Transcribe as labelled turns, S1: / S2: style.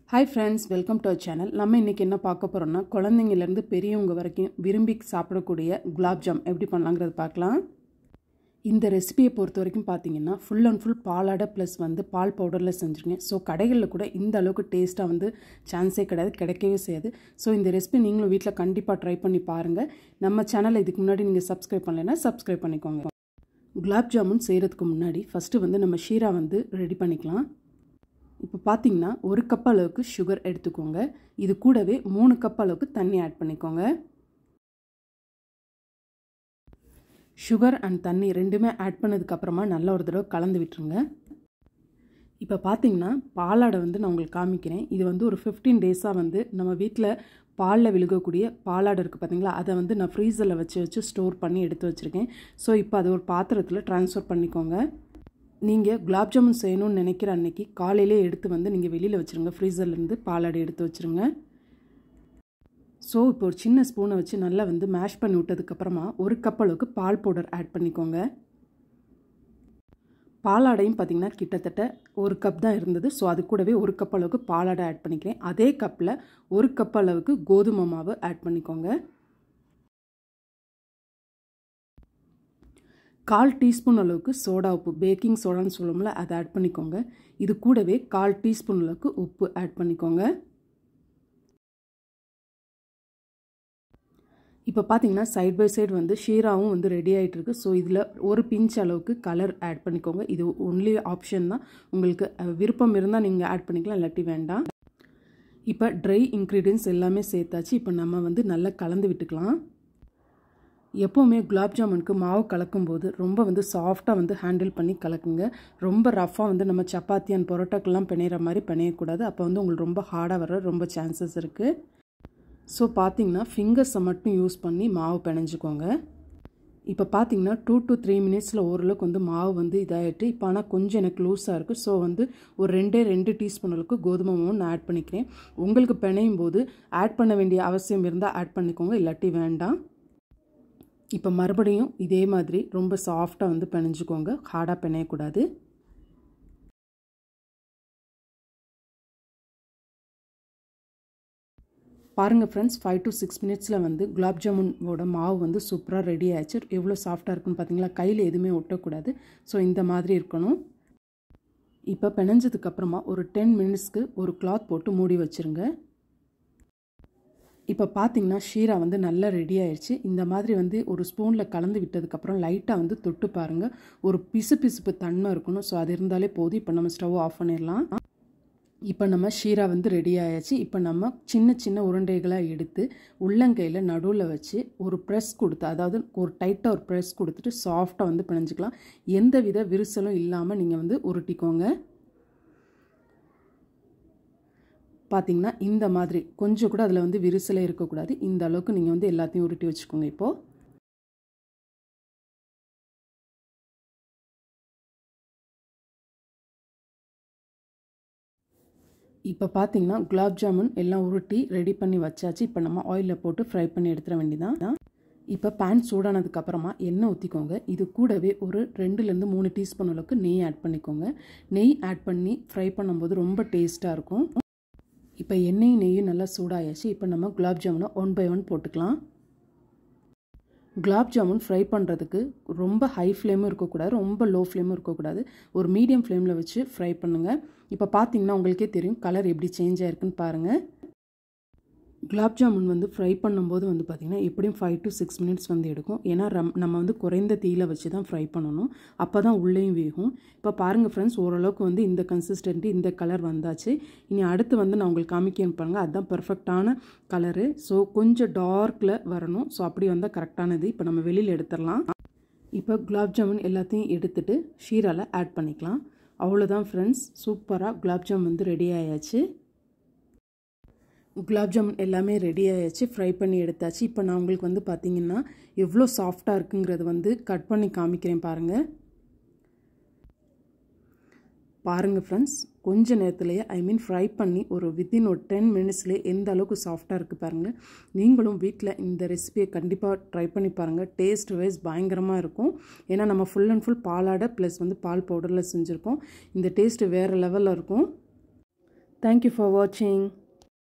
S1: hi friends welcome to our channel நம்ம இன்றைக்கி என்ன பார்க்க போகிறோம்னா குழந்தைங்கலேருந்து பெரியவங்க வரைக்கும் விரும்பி சாப்பிடக்கூடிய குலாப் ஜாம் எப்படி பண்ணலாங்கிறது பார்க்கலாம் இந்த ரெசிபியை பொறுத்த வரைக்கும் பார்த்தீங்கன்னா ஃபுல் அண்ட் ஃபுல் பாலாடை ப்ளஸ் வந்து பால் பவுடரில் செஞ்சுருங்க ஸோ கடைகளில் கூட இந்த அளவுக்கு டேஸ்ட்டாக வந்து சான்ஸே கிடையாது கிடைக்கவே செய்யாது ஸோ இந்த ரெசிபி நீங்களும் வீட்டில் கண்டிப்பாக ட்ரை பண்ணி பாருங்கள் நம்ம சேனலை இதுக்கு முன்னாடி நீங்கள் சப்ஸ்கிரைப் பண்ணலைன்னா சப்ஸ்கிரைப் பண்ணிக்கோங்க குலாப் ஜாமுன் செய்கிறதுக்கு முன்னாடி ஃபஸ்ட்டு வந்து நம்ம ஷீரா வந்து ரெடி பண்ணிக்கலாம் இப்போ பார்த்தீங்கன்னா ஒரு கப் அளவுக்கு சுகர் எடுத்துக்கோங்க இது கூடவே மூணு கப் அளவுக்கு தண்ணி ஆட் பண்ணிக்கோங்க சுகர் அண்ட் தண்ணி ரெண்டுமே ஆட் பண்ணதுக்கப்புறமா நல்ல ஒரு தடவை கலந்து விட்டுருங்க இப்போ பார்த்தீங்கன்னா பாலாடை வந்து நான் உங்களுக்கு காமிக்கிறேன் இது வந்து ஒரு ஃபிஃப்டீன் டேஸாக வந்து நம்ம வீட்டில் பாலில் விழுகக்கூடிய பாலாடை இருக்குது பார்த்தீங்களா அதை வந்து நான் ஃப்ரீசரில் வச்சு வச்சு ஸ்டோர் பண்ணி எடுத்து வச்சுருக்கேன் ஸோ இப்போ அதை ஒரு பாத்திரத்தில் ட்ரான்ஸ்ஃபர் பண்ணிக்கோங்க நீங்கள் குலாப் ஜாமுன் செய்யணும்னு நினைக்கிற அன்னைக்கு காலையிலே எடுத்து வந்து நீங்கள் வெளியில் வச்சுருங்க ஃப்ரீசர்லேருந்து பாலாடை எடுத்து வச்சுருங்க ஸோ இப்போ ஒரு சின்ன ஸ்பூனை வச்சு நல்லா வந்து மேஷ் பண்ணி விட்டதுக்கப்புறமா ஒரு கப் அளவுக்கு பால் பவுடர் ஆட் பண்ணிக்கோங்க பாலாடையும் பார்த்திங்கன்னா கிட்டத்தட்ட ஒரு கப் தான் இருந்தது ஸோ அது கூடவே ஒரு கப் அளவுக்கு பாலாடை ஆட் பண்ணிக்கிறேன் அதே கப்பில் ஒரு கப் அளவுக்கு கோதுமை மாவு ஆட் பண்ணிக்கோங்க கால் டீஸ்பூன் அளவுக்கு சோடா உப்பு பேக்கிங் சோடான்னு சொல்லுவோம்ல அதை ஆட் பண்ணிக்கோங்க இது கூடவே கால் டீஸ்பூன் அளவுக்கு உப்பு ஆட் பண்ணிக்கோங்க இப்போ பார்த்தீங்கன்னா சைட் பை சைடு வந்து ஷீராவும் வந்து ரெடி ஆகிட்டு இருக்கு ஸோ இதில் ஒரு பிஞ்ச் அளவுக்கு கலர் ஆட் பண்ணிக்கோங்க இது ஒன்லி ஆப்ஷன் தான் உங்களுக்கு விருப்பம் இருந்தால் நீங்கள் ஆட் பண்ணிக்கலாம் இல்லாட்டி வேண்டாம் இப்போ ட்ரை இன்க்ரீடியன்ஸ் எல்லாமே சேர்த்தாச்சு இப்போ நம்ம வந்து நல்லா கலந்து விட்டுக்கலாம் எப்போவுமே குலாப் ஜாமுனுக்கு மாவு கலக்கும்போது ரொம்ப வந்து சாஃப்டாக வந்து ஹேண்டில் பண்ணி கலக்குங்க ரொம்ப ரஃப்பாக வந்து நம்ம சப்பாத்தி அண்ட் பரோட்டாக்கெல்லாம் பிணையிற மாதிரி பிணையக்கூடாது அப்போ வந்து உங்களுக்கு ரொம்ப ஹார்டாக வர ரொம்ப சான்சஸ் இருக்குது ஸோ பார்த்தீங்கன்னா ஃபிங்கர்ஸை மட்டும் யூஸ் பண்ணி மாவு பிணைஞ்சிக்கோங்க இப்போ பார்த்தீங்கன்னா டூ டு த்ரீ மினிட்ஸில் ஓரளவுக்கு வந்து மாவு வந்து இதாகிட்டு இப்போ ஆனால் கொஞ்சம் எனக்கு லூஸாக இருக்குது ஸோ வந்து ஒரு ரெண்டே ரெண்டு டீஸ்பூன் அளவுக்கு கோதுமை மாவு நான் ஆட் பண்ணிக்கிறேன் உங்களுக்கு பிணையும் போது ஆட் பண்ண வேண்டிய அவசியம் இருந்தால் ஆட் பண்ணிக்கோங்க இல்லாட்டி வேண்டாம் இப்போ மறுபடியும் இதே மாதிரி ரொம்ப சாஃப்டாக வந்து பிணைஞ்சிக்கோங்க ஹார்டாக பிணையக்கூடாது பாருங்கள் ஃப்ரெண்ட்ஸ் ஃபைவ் டு சிக்ஸ் மினிட்ஸில் வந்து குலாப் ஜாமுனோட மாவு வந்து சூப்பராக ரெடி ஆயிடுச்சு எவ்வளோ சாஃப்டாக இருக்குன்னு பார்த்தீங்களா கையில் எதுவுமே ஒட்டக்கூடாது ஸோ இந்த மாதிரி இருக்கணும் இப்போ பிணைஞ்சதுக்கப்புறமா ஒரு டென் மினிட்ஸ்க்கு ஒரு கிளாத் போட்டு மூடி வச்சுருங்க இப்போ பார்த்தீங்கன்னா ஷீரா வந்து நல்லா ரெடி ஆயிடுச்சு இந்த மாதிரி வந்து ஒரு ஸ்பூனில் கலந்து விட்டதுக்கப்புறம் லைட்டாக வந்து தொட்டு பாருங்கள் ஒரு பிசு பிசுப்பு தன்மை இருக்கணும் ஸோ அது இருந்தாலே போதும் இப்போ நம்ம ஸ்டவ் ஆஃப் பண்ணிடலாம் இப்போ நம்ம ஷீரா வந்து ரெடி ஆயாச்சு இப்போ நம்ம சின்ன சின்ன உருண்டைகளாக எடுத்து உள்ளங்கையில் நடுவில் வச்சு ஒரு ப்ரெஸ் கொடுத்து அதாவது ஒரு டைட்டாக ஒரு ப்ரெஸ் கொடுத்துட்டு சாஃப்டாக வந்து பிணைஞ்சிக்கலாம் எந்த வித விரிசலும் இல்லாமல் நீங்கள் வந்து உருட்டிக்கோங்க பார்த்தீங்கன்னா இந்த மாதிரி கொஞ்சம் கூட அதில் வந்து விரிசலே இருக்கக்கூடாது இந்த அளவுக்கு நீங்கள் வந்து எல்லாத்தையும் உருட்டி வச்சுக்கோங்க இப்போது இப்போ பார்த்தீங்கன்னா குலாப் ஜாமுன் எல்லாம் உருட்டி ரெடி பண்ணி வச்சாச்சு இப்போ நம்ம ஆயிலில் போட்டு ஃப்ரை பண்ணி எடுத்துட வேண்டியதான் இப்போ பேன் சூடானதுக்கப்புறமா எண்ணெய் ஊற்றிக்கோங்க இது கூடவே ஒரு ரெண்டுலேருந்து மூணு டீஸ்பூன் அளவுக்கு நெய் ஆட் பண்ணிக்கோங்க நெய் ஆட் பண்ணி ஃப்ரை பண்ணும்போது ரொம்ப டேஸ்ட்டாக இருக்கும் இப்போ எண்ணெயும் நெய்யும் நல்லா சூடாயாச்சு இப்போ நம்ம குலாப் ஜாமுனை ஒன் பை ஒன் போட்டுக்கலாம் குலாப் ஜாமுன் ஃப்ரை பண்ணுறதுக்கு ரொம்ப ஹை ஃப்ளேமும் இருக்கக்கூடாது ரொம்ப லோ ஃப்ளேமும் இருக்கக்கூடாது ஒரு மீடியம் ஃப்ளேமில் வச்சு ஃப்ரை பண்ணுங்கள் இப்போ பார்த்தீங்கன்னா உங்களுக்கே தெரியும் கலர் எப்படி சேஞ்ச் ஆயிருக்குன்னு பாருங்கள் குலாப் ஜாமுன் வந்து ஃப்ரை பண்ணும்போது வந்து பார்த்திங்கன்னா எப்படியும் ஃபைவ் டு சிக்ஸ் மினிட்ஸ் வந்து எடுக்கும் ஏன்னா ரம் நம்ம வந்து குறைந்த தீயில் வச்சு தான் ஃப்ரை பண்ணணும் அப்போ தான் உள்ளேயும் வேகும் இப்போ பாருங்கள் ஃப்ரெண்ட்ஸ் ஓரளவுக்கு வந்து இந்த கன்சிஸ்டன்ட்டி இந்த கலர் வந்தாச்சு இனி அடுத்து வந்து நான் உங்களுக்கு காமிக்கணும் பாருங்கள் அதுதான் பர்ஃபெக்டான கலரு ஸோ கொஞ்சம் டார்க்கில் வரணும் ஸோ அப்படி வந்தால் கரெக்டானது இப்போ நம்ம வெளியில் எடுத்துடலாம் இப்போ குலாப் ஜாமுன் எல்லாத்தையும் எடுத்துகிட்டு ஷீராவில் ஆட் பண்ணிக்கலாம் அவ்வளோதான் ஃப்ரெண்ட்ஸ் சூப்பராக குலாப் ஜாமுன் வந்து ரெடி ஆயாச்சு குலாப் ஜாமுன் எல்லாமே ரெடி ஆயாச்சு ஃப்ரை பண்ணி எடுத்தாச்சு இப்போ நான் உங்களுக்கு வந்து பார்த்தீங்கன்னா எவ்வளோ சாஃப்டாக இருக்குங்கிறது வந்து கட் பண்ணி காமிக்கிறேன் பாருங்கள் பாருங்கள் ஃப்ரெண்ட்ஸ் கொஞ்ச நேரத்துலேயே ஐ மீன் ஃப்ரை பண்ணி ஒரு வித்தின் ஒரு டென் மினிட்ஸ்லேயே எந்த அளவுக்கு சாஃப்டாக இருக்குது பாருங்கள் நீங்களும் வீட்டில் இந்த ரெசிபியை கண்டிப்பாக ட்ரை பண்ணி பாருங்கள் டேஸ்ட் வைஸ் பயங்கரமாக இருக்கும் ஏன்னா நம்ம ஃபுல் அண்ட் ஃபுல் பாலாடை ப்ளஸ் வந்து பால் பவுடரில் செஞ்சுருக்கோம் இந்த டேஸ்ட்டு வேறு லெவலில் இருக்கும் தேங்க்யூ ஃபார் வாட்சிங்